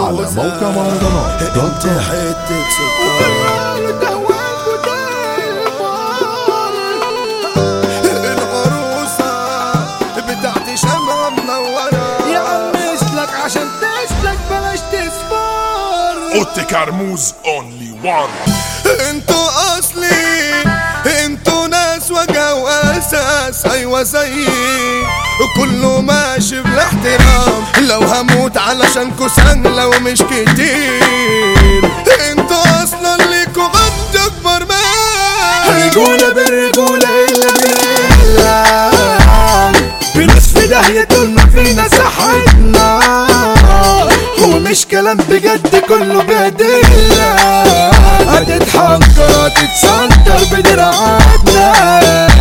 على موقع مهرجانات دوت انت كوم. حتة سكر العروسة بتاعتي شمعة منورة يا عم اسلك عشان تسلك بلاش تصفر اوتي كرموز اونلي وان انتوا اصلي انتوا ناس وجه واساس ايوه زيي كله ماشي بالاحترام لو هموت علشانكوا سهلة ومش كتير انتوا اصلا ليكوا غد اكبر ما رجولة بالرجولة إلا بالله بنص في داهية طول ما فينا صحتنا هو مش كلام بجد كله بأدلة هتتحنكر هتتسنتر بدراعاتنا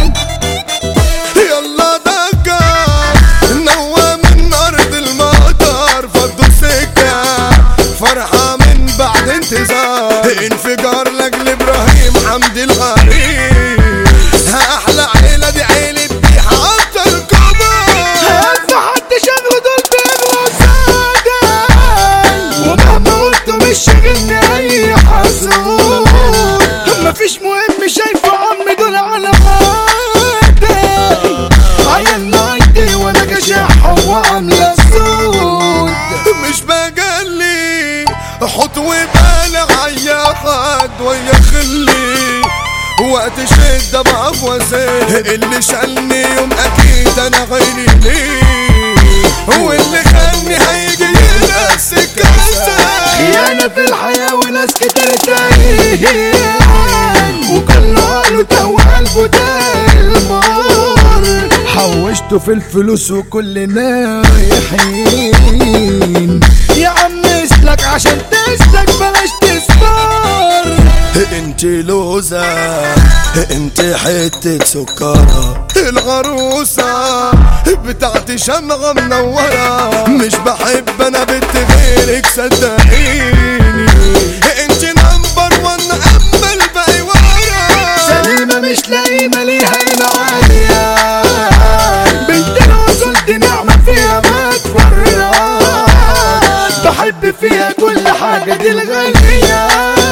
يلا دقة نوى من أرض المطر فضوا سكة فرحة من بعد انتظار انفجار لأجل إبراهيم حمدي الغريب أحلى عيلة دي عيلة بيحة أبطال كبار ألف حد شغله دول بيغلى سادة ومهما قلت مش شاغلني أي حزون مفيش مهم شايفه عم دول على مادة عيالنا عندي وأنا جشاح وعاملة السود مش بجلي حط وبالغ عيا حد ويا خلي وقت شدة بقف وزيد اللي شالني يوم اكيد انا غيري ليه واللي خلني هيجي ينسى الكاسة خيانة في الحياة وناس كتير تايهين وكل عقله تو قلبه المار حوشته في الفلوس وكلنا رايحين يا عم اسلك عشان تسلك بلاش تسفر انت لوزة انت حتة سكرة العروسة بتاعتي شمعة منورة مش بحب انا بنت غيرك صدقيني انت نمبر ون اما الباقي ورا سليمة مش لئيمة ليها العالية بنت الوصول دي نعمة فيها ما تفرق بحب فيها كل حاجة دي الغالية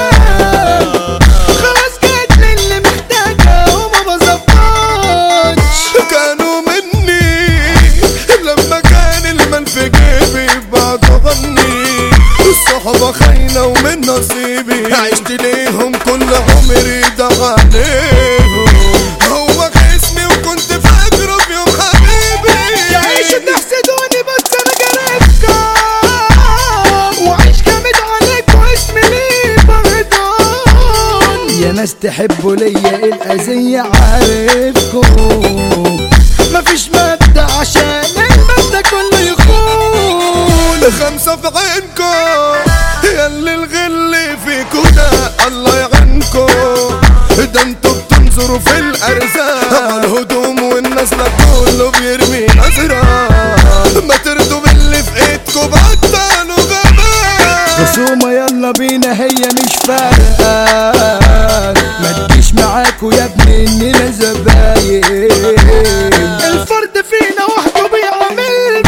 خلاص جت للي محتاجة وما بظبطش كانوا مني لما كان المال في جيبي بعد غني الصحبة خاينة ومن نصيبي عشت ليهم كل عمري ده عليهم هو خصمي وكنت فاكره في يوم حبيبي تعيشوا تحسدوني بس انا جربتكم وعيش جامد عليك واسمي ليه بردان يا ناس تحبوا ليا الأذية عارفكم مفيش مادة عشان المادة كله يخون خمسة في عينكم ياللي الغل فيكو ده الله يعينكم ده انتوا بتنظروا في الارزاق على الهدوم والناس لا كله بيرمي نظرة ما تردوا باللي في ايدكم بطلوا غباء خصومة يلا بينا هي مش فارقة ما تجيش معاكوا يا ابني اننا زباين الفرد فينا وحده بيعمل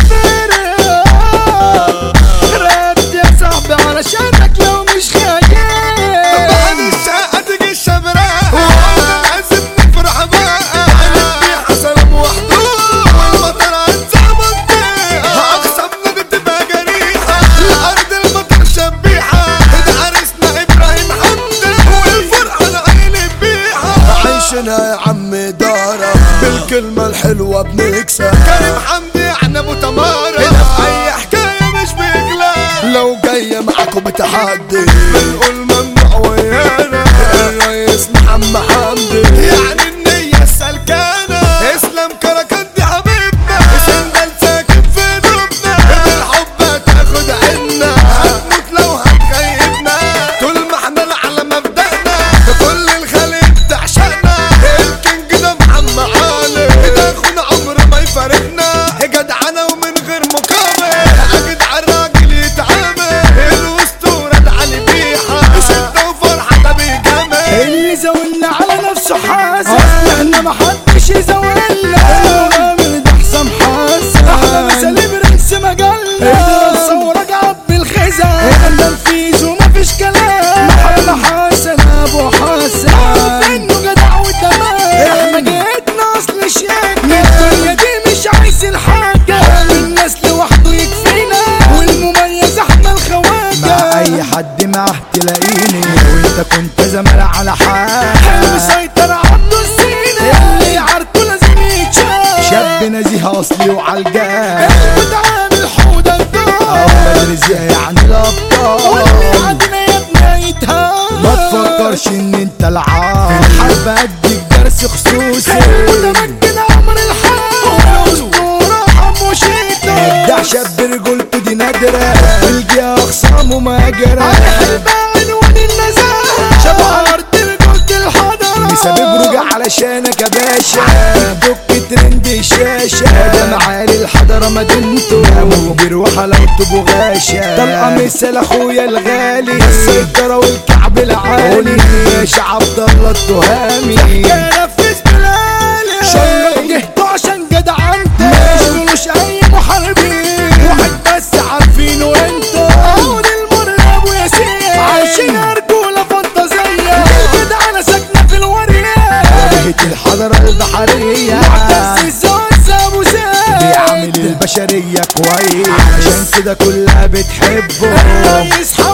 فرق رد يا صاحبي علشانك لو مش بعد خايف الساعة تجي الشمراء وانا لازم نفرح بقى البيحة سلام وحدود والمطر عالزمن اقسم لك تبقى جريحة الارض المطر شبيحة ده عرسنا ابراهيم حمدي والفرحة العين بيحة عيشنا يا عم دارة بالكلمة الحلوة بنكسب كريم حمدي احنا ابو تمارة هنا في اي حكاية مش بيقلق لو جاية معاكم بتحدي بنقول ممنوع ويانا الرئيس محمد حمدي يعني النية السلكانة اسلام كركندي حبيبنا سندل ساكن في قلوبنا بالحب هتاخد عنا هتموت لو هتغيبنا طول ما احنا على مبدأنا كل الخليج تعشقنا الكينج ده محمد علي ده اخونا عمره ما يفارقنا جدعنا ومن غير مقابل اجدع الراجل يتعامل الاسطورة ده علي بيحة شدة وفرحة ده بيجامل اللي زولنا على ترزيع يعني الابطال واللي عندنا يا ابني يتهان ما تفكرش ان انت العار حابب اديك درس خصوصي متمكن عمر الحال والاسطورة حمو شيتو ابدع شاب رجولته دي نادرة والجي اخصامه مهاجرة عنوان النزاهة شبه أرض رجولة الحضارة مسبب رجع علشانك يا باشا دك ترند الشاشة ده معالي الحضرة مدينته يا مخبر وحلاوته بغاشة طلقة مثل اخويا الغالي السيطرة والكعب العالي باشا عبد الله التهامي نفذ بلالي شرف جهته عشان جدع انت مش اي محاربين واحد بس عارفينه انت اول المر ابو ياسين عايشين رجوله فانتازيه كده انا ساكنه في الوريه واجهة الحضرة البحرية معتز الزوز ابو بيعمل زيد البشرية كويس عشان كده كلها بتحبه الرئيس